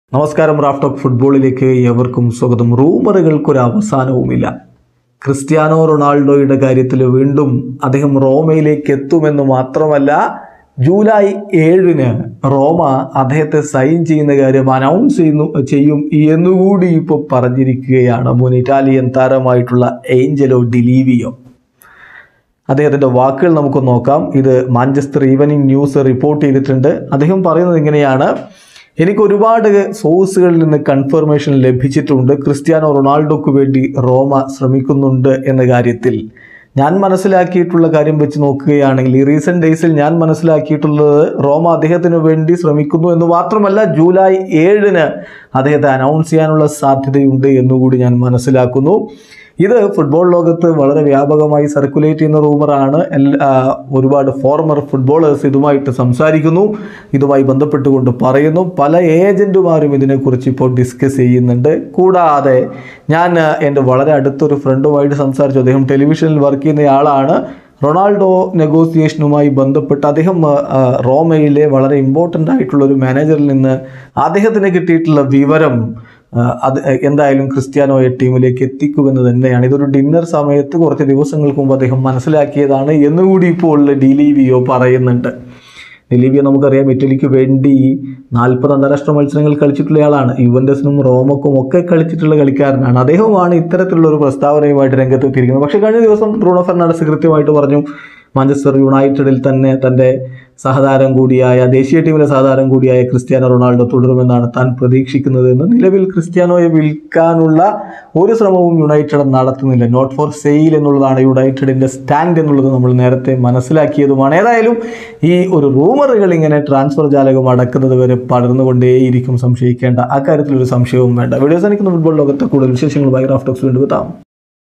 നമസ്കാരം Raf talk ഫുട്ബോളിലേക്ക് ഏവർക്കും സ്വാഗതം റൂമറുകൾക്കൊരു അവസാനവുമില്ല ക്രിസ്ത്യാനോ റൊണാൾഡോയുടെ കാര്യത്തിൽ വീണ്ടും അദ്ദേഹം റോമയിലേക്ക് എത്തുമെന്ന് മാത്രമല്ല ജൂലൈ ഏഴിന് റോമ അദ്ദേഹത്തെ സൈൻ ചെയ്യുന്ന കാര്യം അനൗൺസ് ചെയ്യുന്നു ചെയ്യും എന്നുകൂടി ഇപ്പോൾ പറഞ്ഞിരിക്കുകയാണ് മുൻ ഇറ്റാലിയൻ താരമായിട്ടുള്ള ഏഞ്ചലോ ഡിലീവിയോ അദ്ദേഹത്തിൻ്റെ വാക്കുകൾ നമുക്ക് നോക്കാം ഇത് മാഞ്ചസ്റ്റർ ഈവനിങ് ന്യൂസ് റിപ്പോർട്ട് ചെയ്തിട്ടുണ്ട് അദ്ദേഹം പറയുന്നത് ഇങ്ങനെയാണ് എനിക്ക് ഒരുപാട് സോഴ്സുകളിൽ നിന്ന് കൺഫർമേഷൻ ലഭിച്ചിട്ടുണ്ട് ക്രിസ്ത്യാനോ റൊണാൾഡോക്ക് വേണ്ടി റോമ ശ്രമിക്കുന്നുണ്ട് എന്ന കാര്യത്തിൽ ഞാൻ മനസ്സിലാക്കിയിട്ടുള്ള കാര്യം വെച്ച് നോക്കുകയാണെങ്കിൽ ഈ റീസെൻറ്റ് ഡേയ്സിൽ ഞാൻ മനസ്സിലാക്കിയിട്ടുള്ളത് റോമ അദ്ദേഹത്തിന് വേണ്ടി ശ്രമിക്കുന്നു എന്ന് മാത്രമല്ല ജൂലൈ ഏഴിന് അദ്ദേഹത്തെ അനൗൺസ് ചെയ്യാനുള്ള സാധ്യതയുണ്ട് എന്നുകൂടി ഞാൻ മനസ്സിലാക്കുന്നു ഇത് ഫുട്ബോൾ ലോകത്ത് വളരെ വ്യാപകമായി സർക്കുലേറ്റ് ചെയ്യുന്ന റൂമറാണ് എല്ലാ ഒരുപാട് ഫോർമർ ഫുട്ബോളേഴ്സ് ഇതുമായിട്ട് സംസാരിക്കുന്നു ഇതുമായി ബന്ധപ്പെട്ടുകൊണ്ട് പറയുന്നു പല ഏജൻറ്റുമാരും ഇതിനെക്കുറിച്ച് ഇപ്പോൾ ഡിസ്കസ് ചെയ്യുന്നുണ്ട് കൂടാതെ ഞാൻ ആ, എൻ്റെ വളരെ അടുത്തൊരു ഫ്രണ്ടുമായിട്ട് സംസാരിച്ചു അദ്ദേഹം ടെലിവിഷനിൽ വർക്ക് ചെയ്യുന്നയാളാണ് റൊണാൾഡോ നെഗോസിയേഷനുമായി ബന്ധപ്പെട്ട് അദ്ദേഹം ആ, ആ, റോമയിലെ വളരെ ഇമ്പോർട്ടൻ്റ് ആയിട്ടുള്ള ഒരു മാനേജറിൽ നിന്ന് അദ്ദേഹത്തിന് കിട്ടിയിട്ടുള്ള വിവരം ആ, അത് എന്തായാലും ക്രിസ്ത്യാനോയെ ടീമിലേക്ക് എത്തിക്കുമെന്ന് തന്നെയാണ് ഇതൊരു ഡിന്നർ സമയത്ത് കുറച്ച് ദിവസങ്ങൾക്ക് മുമ്പ് അദ്ദേഹം മനസ്സിലാക്കിയതാണ് എന്നുകൂടി ഇപ്പോൾ ഡിലീവിയോ പറയുന്നുണ്ട് ഡിലീവിയോ നമുക്കറിയാം ഇറ്റലിക്ക് വേണ്ടി നാൽപ്പത് അന്താരാഷ്ട്ര മത്സരങ്ങൾ കളിച്ചിട്ടുള്ളയാളാണ് യുവൻഡസിനും റോമക്കും ഒക്കെ കളിച്ചിട്ടുള്ള കളിക്കാരനാണ് അദ്ദേഹവുമാണ് ഇത്തരത്തിലുള്ള ഒരു പ്രസ്താവനയുമായിട്ട് രംഗത്തെത്തിയിരിക്കുന്നത് പക്ഷേ കഴിഞ്ഞ ദിവസം ബ്രൂണോ ഫെർണാണ്ടസ് കൃത്യമായിട്ട് പറഞ്ഞു മാഞ്ചസ്റ്റർ യുണൈറ്റഡിൽ തന്നെ തൻ്റെ സഹതാരം കൂടിയായ ദേശീയ ടീമിലെ സഹതാരം കൂടിയായ ക്രിസ്ത്യാനോ റൊണാൾഡോ തുടരുമെന്നാണ് താൻ പ്രതീക്ഷിക്കുന്നത് എന്ന് നിലവിൽ ക്രിസ്ത്യാനോയെ വിൽക്കാനുള്ള ഒരു ശ്രമവും യുണൈറ്റഡ് നടത്തുന്നില്ല നോട്ട് ഫോർ സെയിൽ എന്നുള്ളതാണ് യുണൈറ്റഡിൻ്റെ സ്റ്റാൻഡ് എന്നുള്ളത് നമ്മൾ നേരത്തെ മനസ്സിലാക്കിയതുമാണ് ഏതായാലും ഈ ഒരു റൂമറുകൾ ഇങ്ങനെ ട്രാൻസ്ഫർ ജാലകം അടക്കുന്നത് വരെ പടർന്നുകൊണ്ടേയിരിക്കും സംശയിക്കേണ്ട അക്കാര്യത്തിൽ ഒരു സംശയവും വേണ്ട വീഡിയോസ് എനിക്ക് ഫുട്ബോൾ ലോകത്തെ കൂടുതൽ വിശേഷങ്ങളുമായി റാഫ്റ്റോക്സ് വീണ്ടും എത്താം